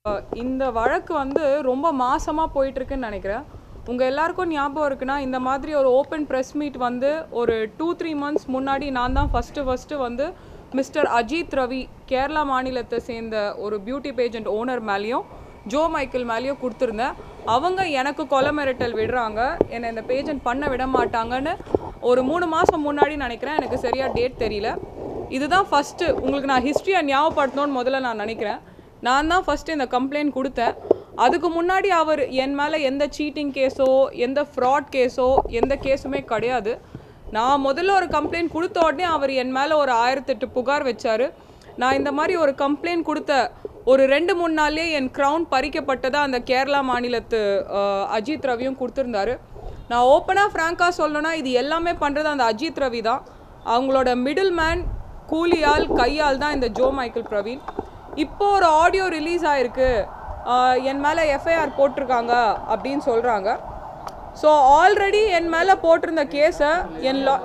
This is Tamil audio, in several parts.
அஹ் இந்த வழக்கு வந்து ரொம்ப மாசமாக போயிட்டுருக்குன்னு நினைக்கிறேன் உங்கள் எல்லாருக்கும் ஞாபகம் இருக்குன்னா இந்த மாதிரி ஒரு ஓப்பன் ப்ரெஸ் மீட் வந்து ஒரு டூ த்ரீ மந்த்ஸ் முன்னாடி நான் தான் ஃபஸ்ட்டு ஃபஸ்ட்டு வந்து மிஸ்டர் அஜித் ரவி கேரளா மாநிலத்தை சேர்ந்த ஒரு பியூட்டி பேஜெண்ட் ஓனர் மேலேயும் ஜோ மைக்கேல் மேலேயும் கொடுத்துருந்தேன் அவங்க எனக்கு கொலை மிரட்டல் விடுறாங்க என்னை இந்த பேஜெண்ட் பண்ண விட மாட்டாங்கன்னு ஒரு மூணு மாதம் முன்னாடி நினைக்கிறேன் எனக்கு சரியாக டேட் தெரியல இதுதான் ஃபஸ்ட்டு உங்களுக்கு நான் ஹிஸ்ட்ரியை ஞாபகப்படுத்தணும்னு முதல்ல நான் நினைக்கிறேன் நான் தான் ஃபஸ்ட்டு இந்த கம்ப்ளைண்ட் கொடுத்தேன் அதுக்கு முன்னாடி அவர் என் மேலே எந்த சீட்டிங் கேஸோ எந்த ஃப்ராட் கேஸோ எந்த கேஸுமே கிடையாது நான் முதல்ல ஒரு கம்ப்ளைண்ட் கொடுத்த உடனே அவர் என் மேலே ஒரு ஆயிரத்தெட்டு புகார் வச்சார் நான் இந்த மாதிரி ஒரு கம்ப்ளைண்ட் கொடுத்த ஒரு ரெண்டு மூணு நாள்லேயே என் க்ரௌன் பறிக்கப்பட்டதா அந்த கேரளா மாநிலத்து அஹ், அஜித் ரவியும் கொடுத்துருந்தாரு நான் ஓப்பனாக ஃப்ராங்காக சொல்லணும்னா இது எல்லாமே பண்ணுறது அந்த அஜித் ரவி தான் அவங்களோட மிடில் மேன் கூலியால் கையால் தான் இந்த ஜோ மைக்கேல் பிரவீன் இப்போ ஒரு ஆடியோ ரிலீஸ் ஆயிருக்கு ஆஹ் என் மேலே எஃப்ஐஆர் போட்டிருக்காங்க அப்படின்னு சொல்கிறாங்க ஸோ ஆல்ரெடி என் மேலே போட்டிருந்த கேஸை என் லா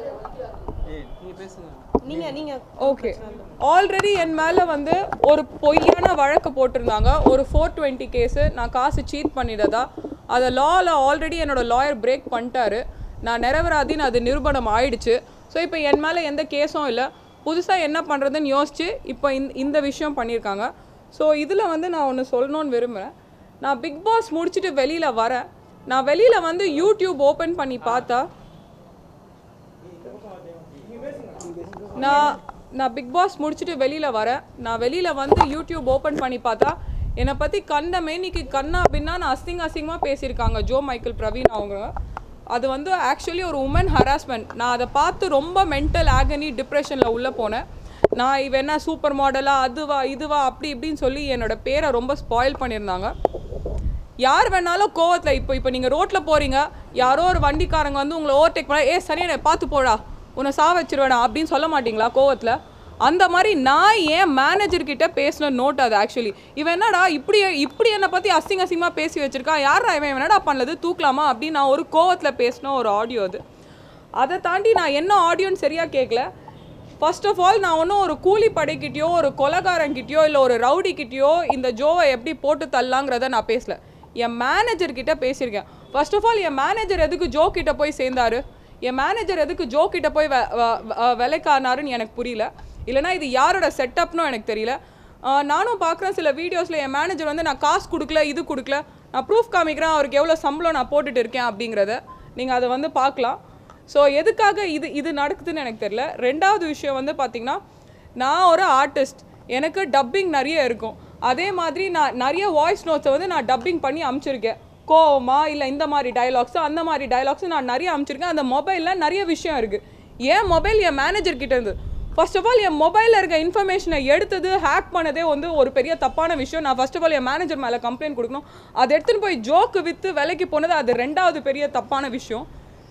நீங்க நீங்க ஓகே ஆல்ரெடி என் மேலே வந்து ஒரு பொய்யான வழக்கு போட்டிருந்தாங்க ஒரு ஃபோர் டுவெண்ட்டி கேஸு நான் காசு சீட் பண்ணிட்டதா அதை லாவில் ஆல்ரெடி என்னோட லாயர் பிரேக் பண்ணிட்டாரு நான் நிரபராதின்னு அது நிரூபணம் ஆயிடுச்சு ஸோ இப்போ என் மேலே எந்த கேஸும் இல்லை புதுசாக என்ன பண்ணுறதுன்னு யோசிச்சு இப்போ இந்த இந்த விஷயம் பண்ணியிருக்காங்க ஸோ இதில் வந்து நான் ஒன்று சொல்லணும்னு விரும்புகிறேன் நான் பிக் பாஸ் முடிச்சுட்டு வெளியில் வரேன் நான் வெளியில் வந்து யூடியூப் ஓப்பன் பண்ணி பார்த்தா நான் நான் பிக் பாஸ் முடிச்சுட்டு வெளியில் வரேன் நான் வெளியில் வந்து யூடியூப் ஓப்பன் பண்ணி பார்த்தா என்னை பற்றி கண்ட மேனிக்கு கண்ணா அப்படின்னா நான் அசிங்க அசிங்கமாக பேசியிருக்காங்க ஜோ மைக்கேல் பிரவீன் அவங்க அது வந்து ஆக்சுவலி ஒரு உமன் ஹராஸ்மெண்ட் நான் அதை பார்த்து ரொம்ப மென்டல் ஆகனி டிப்ரெஷனில் உள்ளே போனேன் நான் இவ என்ன சூப்பர் மாடலா அதுவா இதுவா அப்படி இப்படின்னு சொல்லி என்னோட பேரை ரொம்ப ஸ்பாயில் பண்ணியிருந்தாங்க யார் வேணாலும் கோவத்தில் இப்போ இப்போ நீங்கள் ரோட்டில் போகிறீங்க யாரோ ஒரு வண்டிக்காரங்க வந்து உங்களை ஓவர்டேக் பண்ண ஏ சரியான பார்த்து போடா உன்னை சா வச்சிருவேடா அப்படின்னு சொல்ல மாட்டீங்களா கோவத்தில் அந்த மாதிரி நான் ஏன் மேனேஜர் கிட்ட பேசின நோட் அது ஆக்சுவலி இவன் என்னடா இப்படி இப்படி என்னை பற்றி அசிங்க அசிங்கமாக பேசி வச்சிருக்கா யாரா இவன் இவன் என்னடா பண்ணது தூக்கலாமா அப்படின்னு நான் ஒரு கோவத்தில் பேசின ஒரு ஆடியோ அது அதை தாண்டி நான் என்ன ஆடியோன்னு சரியாக கேட்கல ஃபர்ஸ்ட் ஆஃப் ஆல் நான் ஒன்றும் ஒரு கூலி படைக்கிட்டயோ ஒரு கொலகாரங்கிட்டயோ இல்லை ஒரு ரவுடிக்கிட்டயோ இந்த ஜோவை எப்படி போட்டு தள்ளலாங்கிறத நான் பேசல என் மேனேஜர் கிட்ட பேசியிருக்கேன் ஃபர்ஸ்ட் ஆஃப் ஆல் என் மேனேஜர் எதுக்கு ஜோ கிட்ட போய் சேர்ந்தாரு என் மேனேஜர் எதுக்கு ஜோ கிட்ட போய் வெ- வ- வ- விலைக்கானாருன்னு எனக்கு புரியல இல்லைனா இது யாரோட செட்டப்னும் எனக்கு தெரியல ஆஹ் நானும் பார்க்குறேன் சில வீடியோஸில் என் மேனேஜர் வந்து நான் காசு கொடுக்கல இது கொடுக்கல நான் ப்ரூஃப் காமிக்கிறேன் அவருக்கு எவ்வளோ சம்பளம் நான் போட்டுட்டு இருக்கேன் அப்படிங்கிறத நீங்கள் அதை வந்து பார்க்கலாம் ஸோ எதுக்காக இது இது நடக்குதுன்னு எனக்கு தெரியல ரெண்டாவது விஷயம் வந்து பார்த்தீங்கன்னா நான் ஒரு ஆர்டிஸ்ட் எனக்கு டப்பிங் நிறைய இருக்கும் அதே மாதிரி நான் நிறைய வாய்ஸ் நோட்ஸை வந்து நான் டப்பிங் பண்ணி அமுச்சிருக்கேன் கோவமா இல்லை இந்த மாதிரி டயலாக்ஸு அந்த மாதிரி டயலாக்ஸு நான் நிறைய அமுச்சிருக்கேன் அந்த மொபைலில் நிறைய விஷயம் இருக்குது என் மொபைல் என் மேனேஜர் கிட்ட இருந்து ஃபர்ஸ்ட் ஆஃப் ஆல் என் மொபைலில் இருக்க இன்ஃபர்மேஷனை எடுத்தது ஹேக் பண்ணதே வந்து ஒரு பெரிய தப்பான விஷயம் நான் ஃபர்ஸ்ட் ஆஃப் ஆல் என் மேனேஜர் மேலே கம்ப்ளைண்ட் கொடுக்கணும் அதை எடுத்துன்னு போய் ஜோக்கு விற்று விலைக்கு போனது அது ரெண்டாவது பெரிய தப்பான விஷயம்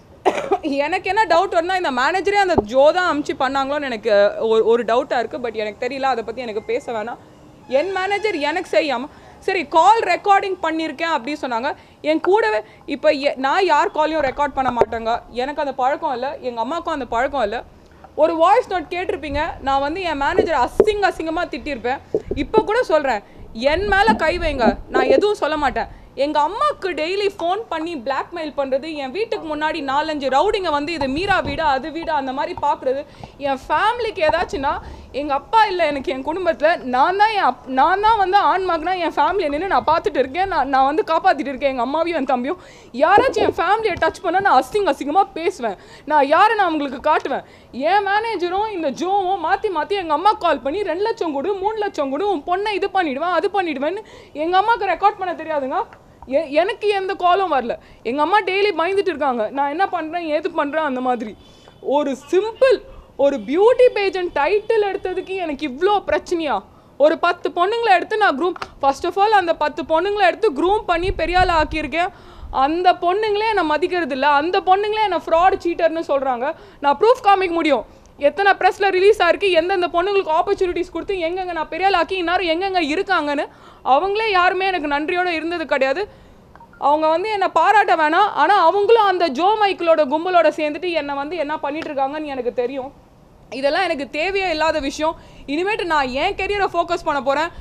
எனக்கு என்ன டவுட் வரும்னா இந்த மேனேஜரே அந்த ஜோ தான் அமுச்சு பண்ணாங்களோன்னு எனக்கு ஒரு ஒரு டவுட்டாக இருக்குது பட் எனக்கு தெரியல அதை பற்றி எனக்கு பேச வேணாம் என் மேனேஜர் எனக்கு செய்யாமல் சரி கால் ரெக்கார்டிங் பண்ணியிருக்கேன் அப்படின்னு சொன்னாங்க என் கூடவே இப்போ நான் யார் காலையும் ரெக்கார்ட் பண்ண மாட்டேங்க எனக்கு அந்த பழக்கம் இல்லை எங்கள் அம்மாவுக்கும் அந்த பழக்கம் இல்லை ஒரு வாய்ஸ் நோட் கேட்டிருப்பீங்க நான் வந்து என் மேனேஜர் அசிங்க அசிங்கமாக திட்டியிருப்பேன் இப்போ கூட சொல்கிறேன் என் மேலே கை வைங்க நான் எதுவும் சொல்ல மாட்டேன் எங்கள் அம்மாவுக்கு டெய்லி ஃபோன் பண்ணி blackmail பண்ணுறது என் வீட்டுக்கு முன்னாடி நாலஞ்சு ரவுடிங்க வந்து இது மீரா வீடு அது வீடு அந்த மாதிரி பார்க்குறது என் ஃபேமிலிக்கு ஏதாச்சுன்னா எங்கள் அப்பா இல்லை எனக்கு என் குடும்பத்தில் நான் தான் என் அப் நான் தான் வந்து ஆண் மகனா என் ஃபேமிலியை நின்று நான் பார்த்துட்டு இருக்கேன் நான் நான் வந்து காப்பாற்றிட்டு இருக்கேன் எங்கள் அம்மாவையும் என் தம்பியும் யாராச்சும் என் ஃபேமிலியை டச் பண்ணால் நான் அசிங்க அசிங்கமாக பேசுவேன் நான் யாரை நான் உங்களுக்கு காட்டுவேன் என் மேனேஜரும் இந்த ஜோவும் மாற்றி மாற்றி எங்கள் அம்மா கால் பண்ணி ரெண்டு லட்சம் கொடு மூணு லட்சம் கொடு உன் பொண்ணை இது பண்ணிடுவேன் அது பண்ணிடுவேன்னு எங்கள் அம்மாவுக்கு ரெக்கார்ட் பண்ண தெரியாதுங்க எ- எனக்கு எந்த காலும் வரல எங்கள் அம்மா டெய்லி பயந்துட்டு இருக்காங்க நான் என்ன பண்ணுறேன் ஏது பண்ணுறேன் அந்த மாதிரி ஒரு சிம்பிள் ஒரு பியூட்டி பேஜன் டைட்டில் எடுத்ததுக்கு எனக்கு இவ்வளோ பிரச்சனையா ஒரு பத்து பொண்ணுங்களை எடுத்து நான் க்ரூம் ஃபர்ஸ்ட் ஆஃப் ஆல் அந்த பத்து பொண்ணுங்களை எடுத்து க்ரூம் பண்ணி பெரிய ஆள் ஆக்கியிருக்கேன் அந்த பொண்ணுங்களே என்னை மதிக்கிறது இல்லை அந்த பொண்ணுங்களே என்னை ஃப்ராட் சீட்டர்னு சொல்கிறாங்க நான் ப்ரூஃப் காமிக்க முடியும் எத்தனை ப்ரெஸ்ஸில் ரிலீஸ் ஆயிருக்கு எந்தெந்த பொண்ணுங்களுக்கு ஆப்பர்ச்சுனிட்டிஸ் கொடுத்து எங்கெங்க நான் பெரிய ஆள் ஆக்கி இன்னாரும் எங்கெங்க இருக்காங்கன்னு அவங்களே யாருமே எனக்கு நன்றியோட இருந்தது கிடையாது அவங்க வந்து என்னை பாராட்ட வேணாம் ஆனால் அவங்களும் அந்த ஜோ மைக்கிளோட கும்பலோட சேர்ந்துட்டு என்னை வந்து என்ன பண்ணிட்டு இருக்காங்கன்னு எனக்கு தெரியும் இதெல்லாம் எனக்கு தேவையே இல்லாத விஷயம் இனிமேட்டு நான் என் கெரியரை ஃபோக்கஸ் பண்ண போகிறேன்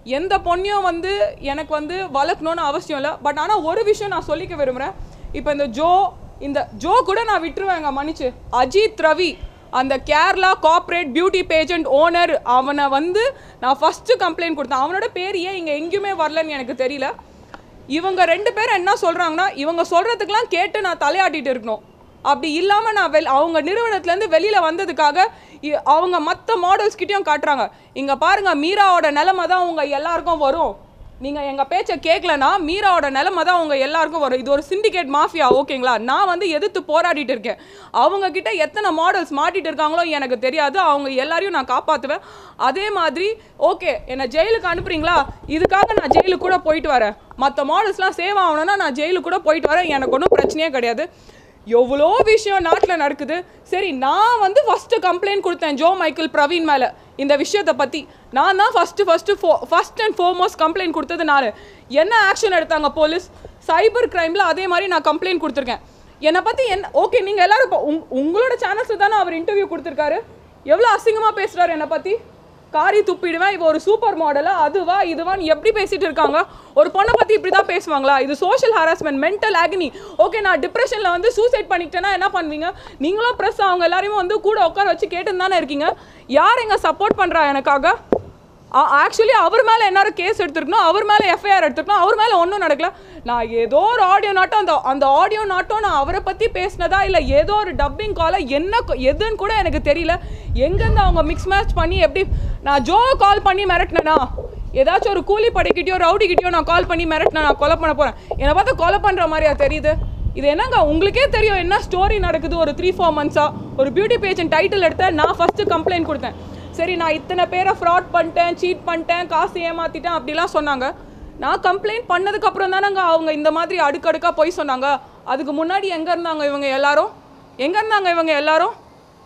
எந்த பொண்ணையும் வந்து எனக்கு வந்து வளர்க்கணும்னு அவசியம் இல்லை பட் ஆனால் ஒரு விஷயம் நான் சொல்லிக்க விரும்புகிறேன் இப்போ இந்த ஜோ இந்த ஜோ கூட நான் விட்டுருவேங்க மன்னிச்சு அஜித் ரவி அந்த Kerala corporate beauty pageant owner அவனை வந்து நான் ஃபஸ்ட்டு கம்ப்ளைண்ட் கொடுத்தேன் அவனோட பேர் ஏன் இங்கே எங்கேயுமே வரலன்னு எனக்கு தெரியல இவங்க ரெண்டு பேரும் என்ன சொல்கிறாங்கன்னா இவங்க சொல்கிறதுக்கெலாம் கேட்டு நான் தலையாட்டிட்டு இருக்கணும் அப்படி இல்லாமல் நான் வெள் அவங்க நிறுவனத்துலேருந்து வெளியில் வந்ததுக்காக இ- அவங்க மற்ற மாடல்ஸ்கிட்டையும் காட்டுறாங்க இங்கே பாருங்கள் மீராவோட நிலமை தான் உங்கள் எல்லாருக்கும் வரும் நீங்கள் எங்கள் பேச்சை கேட்கலனா மீராவோட நிலமை தான் உங்க எல்லாருக்கும் வரும் இது ஒரு சிண்டிகேட் மாஃபியா ஓகேங்களா நான் வந்து எதிர்த்து போராடிட்டு இருக்கேன் அவங்க கிட்ட எத்தனை மாடல்ஸ் மாட்டிட்டு இருக்காங்களோ எனக்கு தெரியாது அவங்க எல்லாரையும் நான் காப்பாற்றுவேன் அதே மாதிரி ஓகே என்னை ஜெயிலுக்கு அனுப்புறீங்களா இதுக்காக நான் ஜெயிலுக்கு கூட போயிட்டு வரேன் மற்ற மாடல்ஸ்லாம் சேவ் ஆகணும்னா நான் ஜெயிலுக்கு கூட போயிட்டு வரேன் எனக்கு ஒன்றும் பிரச்சனையே கிடையாது எவ்வளோ விஷயம் நாட்டில் நடக்குது சரி நான் வந்து ஃபஸ்ட்டு கம்ப்ளைண்ட் கொடுத்தேன் ஜோ மைக்கேல் பிரவீன் மேலே இந்த விஷயத்தை பற்றி நான் தான் first first fo first and foremost complaint கொடுத்தது நான் என்ன ஆக்ஷன் எடுத்தாங்க போலீஸ் சைபர் கிரைமில் அதே மாதிரி நான் கம்ப்ளைண்ட் கொடுத்துருக்கேன் என்னை பற்றி என்ன ஓகே நீங்கள் எல்லாரும் இப்போ உங் உங்களோட சேனல்ஸில் தானே அவர் இன்டர்வியூ கொடுத்துருக்காரு எவ்வளோ அசிங்கமாக பேசுகிறாரு என்னை பற்றி காரி துப்பிடுவேன் இவ ஒரு சூப்பர் மாடலா அதுவா இதுவான்னு எப்படி பேசிட்டு இருக்காங்க ஒரு பொண்ணை பத்தி இப்படி தான் பேசுவாங்களா இது social harassment mental agony okay நான் டிப்ரெஷன்ல வந்து சூசைட் பண்ணிக்கிட்டேன்னா என்ன பண்ணுவீங்க நீங்களும் ப்ரெஸ் அவங்க எல்லாரையும் வந்து கூட உட்கார வச்சு கேட்டு தானே இருக்கீங்க யார் எங்க சப்போர்ட் பண்றா எனக்காக ஆக்சுவலி அவர் மேலே என்ன கேஸ் எடுத்துருக்கணும் அவர் மேலே எஃப்ஐஆர் எடுத்துருக்கணும் அவர் மேலே ஒன்றும் நடக்கல நான் ஏதோ ஒரு ஆடியோ நாட்டம் அந்த அந்த ஆடியோ நாட்டம் நான் அவரை பற்றி பேசினதா இல்லை ஏதோ ஒரு டப்பிங் காலை என்ன கொ- எதுன்னு கூட எனக்கு தெரியல எங்கேருந்து அவங்க மிக்ஸ் மேட்ச் பண்ணி எப்படி நான் ஜோ கால் பண்ணி மிரட்டினேனா ஏதாச்சும் ஒரு கூலி படைக்கிட்டயோ ரவுடிக்கிட்டயோ நான் கால் பண்ணி மிரட்டினேன் நான் கொலை பண்ண போகிறேன் என்னை பார்த்தா கொலை பண்ணுற மாதிரியா தெரியுது இது என்னங்க உங்களுக்கே தெரியும் என்ன ஸ்டோரி நடக்குது ஒரு த்ரீ ஃபோர் மந்த்ஸாக ஒரு பியூட்டி பேஜன் டைட்டில் எடுத்தேன் நான் ஃபஸ்ட்டு கம்ப்ளைண்ட் கொடுத்தேன் சரி நான் இத்தனை பேரை ஃப்ராட் பண்ணிட்டேன் சீட் பண்ணிட்டேன் காசு ஏமாத்திட்டேன் அப்படிலாம் சொன்னாங்க நான் கம்ப்ளைண்ட் பண்ணதுக்கு அப்புறம் தானங்க அவங்க இந்த மாதிரி அடுக்கடுக்கா போய் சொன்னாங்க அதுக்கு முன்னாடி எங்க இருந்தாங்க இவங்க எல்லாரும் எங்க இருந்தாங்க இவங்க எல்லாரும்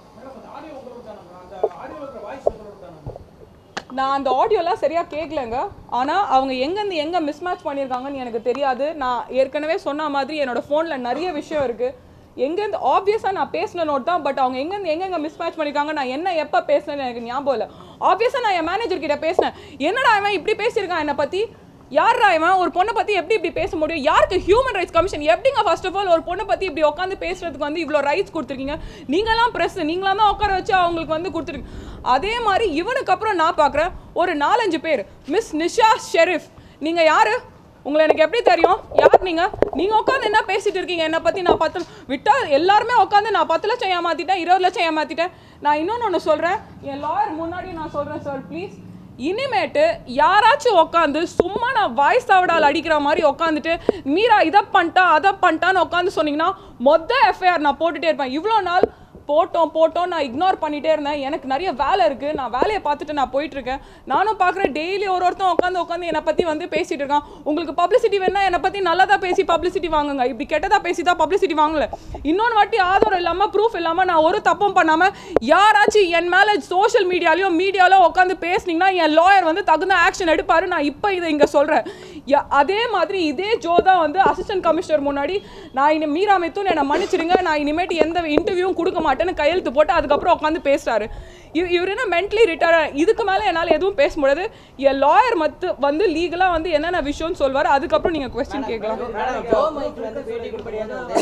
நான் அந்த ஆடியோலாம் சரியாக கேட்கலங்க ஆனால் அவங்க எங்கேருந்து எங்கே மிஸ்மேட்ச் பண்ணியிருக்காங்கன்னு எனக்கு தெரியாது நான் ஏற்கனவே சொன்ன மாதிரி என்னோட ஃபோனில் நிறைய விஷயம் இருக்குது எங்கேருந்து ஆப்வியஸாக நான் பேசின நோட் தான் பட் அவங்க எங்கேருந்து எங்கெங்க மிஸ்மேட்ச் பண்ணியிருக்காங்க நான் என்ன எப்போ பேசினேன்னு எனக்கு ஞாபகம் இல்லை ஆப்வியஸாக நான் என் மேனேஜர் கிட்ட பேசினேன் என்னடா இவன் இப்படி பேசியிருக்கான் என்னை பற்றி யாரா இவன் ஒரு பொண்ணை பற்றி எப்படி இப்படி பேச முடியும் யாருக்கு ஹியூமன் ரைட்ஸ் கமிஷன் எப்படிங்க ஃபர்ஸ்ட் ஆஃப் ஆல் ஒரு பொண்ணை பற்றி இப்படி உட்காந்து பேசுறதுக்கு வந்து இவ்வளோ ரைட்ஸ் கொடுத்துருக்கீங்க நீங்களாம் ப்ரெஸ் நீங்களாம் தான் உட்கார வச்சு அவங்களுக்கு வந்து கொடுத்துருக்கீங்க அதே மாதிரி இவனுக்கு அப்புறம் நான் பார்க்குறேன் ஒரு நாலஞ்சு பேர் மிஸ் நிஷா ஷெரீஃப் நீங்கள் யாரு உங்களை எனக்கு எப்படி தெரியும் யார் நீங்க நீங்க உட்காந்து என்ன பேசிட்டு இருக்கீங்க என்னை பத்தி நான் பத்து விட்டா எல்லாருமே உட்காந்து நான் பத்து லட்சம் ஏமாத்திட்டேன் இருபது லட்சம் ஏமாத்திட்டேன் நான் இன்னொன்னு ஒன்று சொல்றேன் என் லாயர் முன்னாடி நான் சொல்றேன் சார் ப்ளீஸ் இனிமேட்டு யாராச்சும் உட்காந்து சும்மா நான் வாய்ஸ் தவடால் அடிக்கிற மாதிரி உட்காந்துட்டு மீரா இதை பண்ணிட்டா அதை பண்ணிட்டான்னு உட்காந்து சொன்னீங்கன்னா மொத்த எஃப்ஐஆர் நான் போட்டுட்டே இருப்பேன் இவ்வளோ நாள் போட்டோம் போட்டோம் நான் இக்னோர் பண்ணிட்டே இருந்தேன் எனக்கு நிறைய வேலை இருக்கு நான் வேலையை பார்த்துட்டு நான் போயிட்டு இருக்கேன் நானும் பார்க்குறேன் டெய்லி ஒரு ஒருத்தன் உட்காந்து உட்காந்து என்னை பற்றி வந்து பேசிட்டு இருக்கான் உங்களுக்கு பப்ளிசிட்டி வேணா என்னை பற்றி நல்லதா பேசி பப்ளிசிட்டி வாங்குங்க இப்படி கெட்டதா பேசி தான் பப்ளிசிட்டி வாங்கல இன்னொன்று வாட்டி ஆதாரம் இல்லாமல் ப்ரூஃப் இல்லாமல் நான் ஒரு தப்பும் பண்ணாமல் யாராச்சும் என் மேலே சோஷியல் மீடியாலையும் மீடியாவிலும் உட்காந்து பேசுனீங்கன்னா என் லாயர் வந்து தகுந்த ஆக்ஷன் எடுப்பாரு நான் இப்போ இதை இங்கே சொல்கிறேன் அதே மாதிரி இதே ஜோ தான் வந்து அசிஸ்டன்ட் கமிஷனர் முன்னாடி நான் இனி மீரா மித்துன் என்னை மன்னிச்சிடுங்க நான் இனிமேட்டு எந்த இன்டர்வியூவும் கொடுக்க மாட்டேன்னு கையெழுத்து போட்டு அதுக்கப்புறம் உட்காந்து பேசுறாரு இவ் இவர் என்ன மென்டலி ரிட்டையர் இதுக்கு மேலே என்னால் எதுவும் பேச முடியாது என் லாயர் மத்து வந்து லீகலாக வந்து என்னென்ன விஷயம்னு சொல்வார் அதுக்கப்புறம் நீங்கள் கொஸ்டின் கேட்கலாம் மேடம், ஜோ மைக் வந்து பேட்டி கொடுக்கும்போது வந்து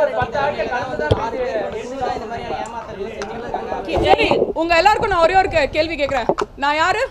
ஆறு பேர் புதுசா இந்த மாதிரியான ஏமாத்தல்களை செஞ்சுட்டு இருக்காங்க. சரி உங்க எல்லாருக்கும் நான் ஒரே ஒரு கே- கேள்வி கேட்குறேன் நான் யாரு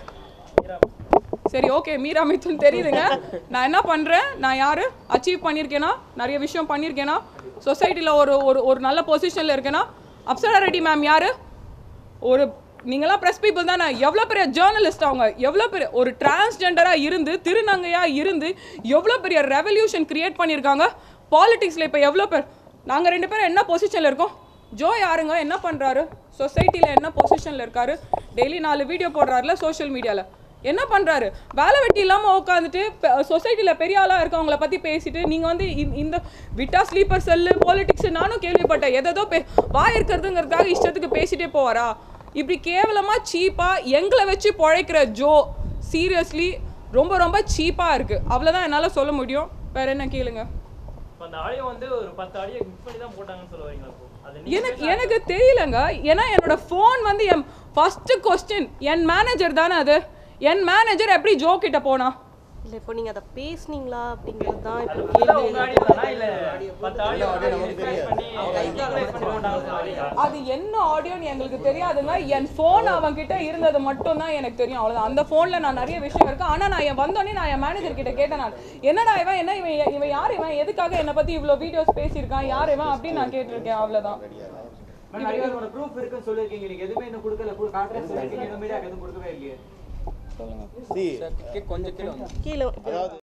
சரி ஓகே மீரா மிதுன் தெரியுதுங்க நான் என்ன பண்றேன் நான் யாரு அச்சீவ் பண்ணியிருக்கேனா நிறைய விஷயம் பண்ணியிருக்கேனா சொசைட்டியில் ஒரு ஒரு ஒரு நல்ல பொசிஷனில் இருக்கேனா அப்சரா ரெட்டி மேம் யாரு ஒரு நீங்களாம் ப்ரெஸ் பீப்புள் தானே எவ்வளோ பெரிய ஜேர்னலிஸ்ட் அவங்க எவ்வளோ பெரிய ஒரு டிரான்ஸ்ஜெண்டராக இருந்து திருநங்கையாக இருந்து எவ்வளோ பெரிய ரெவல்யூஷன் கிரியேட் பண்ணியிருக்காங்க பாலிடிக்ஸில் இப்போ எவ்வளோ பேர் நாங்கள் ரெண்டு பேரும் என்ன பொசிஷனில் இருக்கோம் ஜோ யாருங்க என்ன பண்ணுறாரு சொசைட்டியில் என்ன பொசிஷனில் இருக்காரு டெய்லி நாலு வீடியோ போடுறாருல சோஷியல் மீடியாவில் என்ன பண்ணுறாரு வேலை வெட்டி இல்லாமல் உட்காந்துட்டு சொசைட்டியில் பெரிய ஆளாக இருக்கவங்கள பற்றி பேசிட்டு நீங்கள் வந்து இந்த- இந்த விட்டா ஸ்லீப்பர் செல்லு பாலிடிக்ஸ் நானும் கேள்விப்பட்டேன் எதோ பே வாய் இருக்கிறதுங்கிறதுக்காக இஷ்டத்துக்கு பேசிட்டே போவாரா இப்படி கேவலமாக சீப்பாக எங்களை வச்சு பிழைக்கிற ஜோ சீரியஸ்லி ரொம்ப ரொம்ப சீப்பாக இருக்குது அவ்வளோதான் என்னால் சொல்ல முடியும் வேற என்ன கேளுங்க இப்ப அந்த ஆடியோ வந்து ஒரு பத்து ஆடியோ மிக்ஸ் பண்ணி தான் போட்டாங்கன்னு சொல்ல வரீங்களா இப்போ அது நீங்க எனக்கு எனக்கு தெரியலங்க ஏன்னா என்னோட ஃபோன் வந்து என் ஃபர்ஸ்ட் கொஸ்டின் என் மேனேஜர் தானே அது என் மேனேஜர் எப்படி ஜோ கிட்ட போனா இல்ல இப்போ நீங்க அதை பேசுனீங்களா அப்படிங்கிறது தான் இப்போ full ஆ கேள்வி உங்க audio தானா? இல்ல பத்து audio discuss பண்ணி discuss பண்ணி போட்டாங்கன்னு சொல்ல வரீங்களா? அது என்ன ஆடியோன்னு எங்களுக்கு தெரியாதுங்க என் ஃபோன் அவன் கிட்ட இருந்தது மட்டும் தான் எனக்கு தெரியும் அவ்வளவுதான் அந்த ஃபோன்ல நான் நிறைய விஷயம் இருக்கு ஆனா நான் என் வந்தோடனே நான் என் மேனேஜர் கிட்ட கேட்டேன் நான் என்னடா இவன் என்ன இவன் இவன் யார் இவன் எதுக்காக என்னை பத்தி இவ்வளவு வீடியோஸ் பேசியிருக்கான் யார் இவன் அப்படின்னு நான் கேட்டிருக்கேன் அவ்வளவுதான் மேம் நிறைய பேரோட ப்ரூஃப் இருக்குன்னு சொல்லிருக்கீங்க நீங்க எதுவுமே இன்னும் கொடுக்கல காட்டுறேன்னு சொல்லிருக்கீங்க இன்னும் மீடியாக்கு எதுவும் கொடுக்கவே இல்லையே கொஞ்சம் கீழே வந்து கீழே அதாவது